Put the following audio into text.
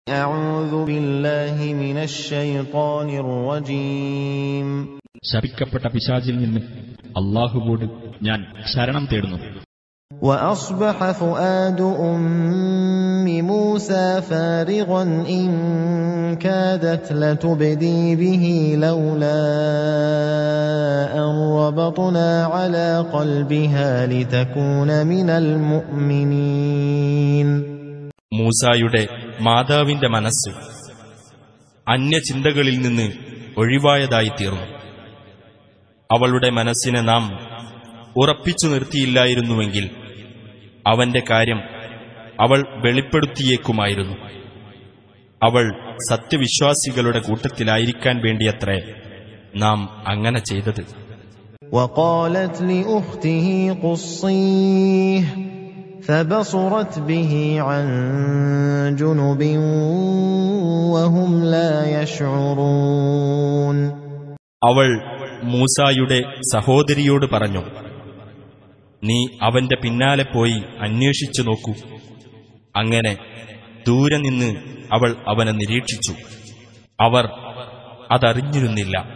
أعوذ بالله من الشيطان الرجيم ശപിക്കപ്പെട്ട പിശാചിൽ നിന്ന് അള്ളാഹുവോട് ഞാൻ ശരണം തേടുന്നു وأصبح فؤاد أم موسى فارغا إن كادت لتبدي به لولا أن ربطنا على قلبها لتكون من المؤمنين മൂസായുടെ മാതാവിന്റെ മനസ്സ് അന്യചിന്തകളിൽ നിന്ന് ഒഴിവായതായി തീർന്നു അവളുടെ മനസ്സിനെ നാം ഉറപ്പിച്ചു നിർത്തിയില്ലായിരുന്നുവെങ്കിൽ അവന്റെ കാര്യം അവൾ വെളിപ്പെടുത്തിയേക്കുമായിരുന്നു അവൾ സത്യവിശ്വാസികളുടെ കൂട്ടത്തിലായിരിക്കാൻ വേണ്ടിയത്രേ നാം അങ്ങനെ ചെയ്തത് وقالت لأخته قصيه فبصرت به عن جنب وهم لا يشعرون അവൾ മൂസായുടെ സഹോദരിയോട് പറഞ്ഞു നീ അവന്റെ പിന്നാലെ പോയി അന്വേഷിച്ചു നോക്കൂ അങ്ങനെ ദൂരെ നിന്ന് അവൾ അവനെ നിരീക്ഷിച്ചു അവർ അതറിഞ്ഞിരുന്നില്ല